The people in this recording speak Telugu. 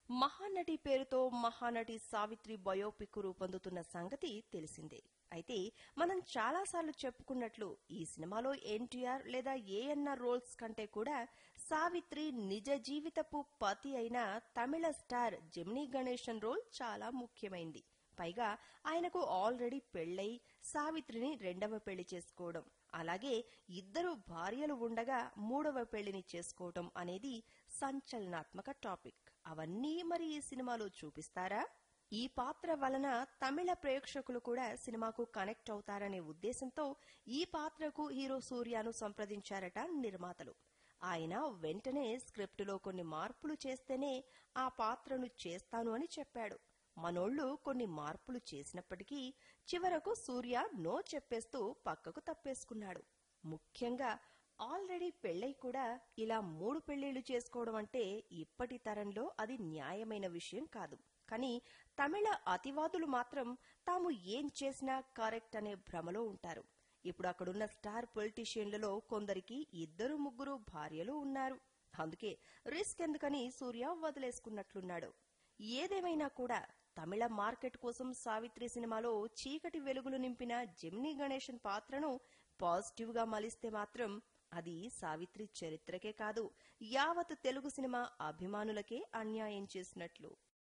మహానటి పేరుతో మహానటి సావిత్రి బయోపిక్ రూపొందుతున్న సంగతి తెలిసిందే అయితే మనం చాలాసార్లు చెప్పుకున్నట్లు ఈ సినిమాలో ఎన్టీఆర్ లేదా ఏఎన్ఆర్ రోల్స్ కంటే కూడా సావిత్రి నిజ జీవితపు పతి అయిన తమిళ స్టార్ జెమినీ గణేశన్ రోల్ చాలా ముఖ్యమైంది పైగా ఆయనకు ఆల్రెడీ పెళ్లై సావిత్రిని రెండవ పెళ్లి చేసుకోవడం అలాగే ఇద్దరు భార్యలు ఉండగా మూడవ పెళ్లిని చేసుకోవటం అనేది సంచలనాత్మక టాపిక్ అవన్నీ మరి ఈ సినిమాలో చూపిస్తారా ఈ పాత్ర వలన తమిళ ప్రేక్షకులు కూడా సినిమాకు కనెక్ట్ అవుతారనే ఉద్దేశంతో ఈ పాత్రకు హీరో సూర్యను సంప్రదించారట నిర్మాతలు ఆయన వెంటనే స్క్రిప్టులో కొన్ని మార్పులు చేస్తేనే ఆ పాత్రను చేస్తాను అని చెప్పాడు మనోళ్లు కొన్ని మార్పులు చేసినప్పటికీ చివరకు సూర్య నో చెప్పేస్తూ పక్కకు తప్పేసుకున్నాడు ముఖ్యంగా ఆల్రెడీ పెళ్లై కూడా ఇలా మూడు పెళ్లిళ్లు చేసుకోవడం అంటే ఇప్పటి తరంలో అది న్యాయమైన విషయం కాదు కానీ తమిళ అతివాదులు మాత్రం తాము ఏం చేసినా కరెక్ట్ అనే భ్రమలో ఉంటారు ఇప్పుడు అక్కడున్న స్టార్ పొలిటీషియన్లలో కొందరికి ఇద్దరు ముగ్గురు భార్యలు ఉన్నారు అందుకే రిస్క్ ఎందుకని సూర్య వదిలేసుకున్నట్లున్నాడు ఏదేమైనా కూడా తమిళ మార్కెట్ కోసం సావిత్రి సినిమాలో చీకటి వెలుగులు నింపిన జెమినీ గణేశన్ పాత్రను పాజిటివ్ గా మలిస్తే మాత్రం అది సావిత్రి చరిత్రకే కాదు యావత్ తెలుగు సినిమా అభిమానులకే అన్యాయం చేసినట్లు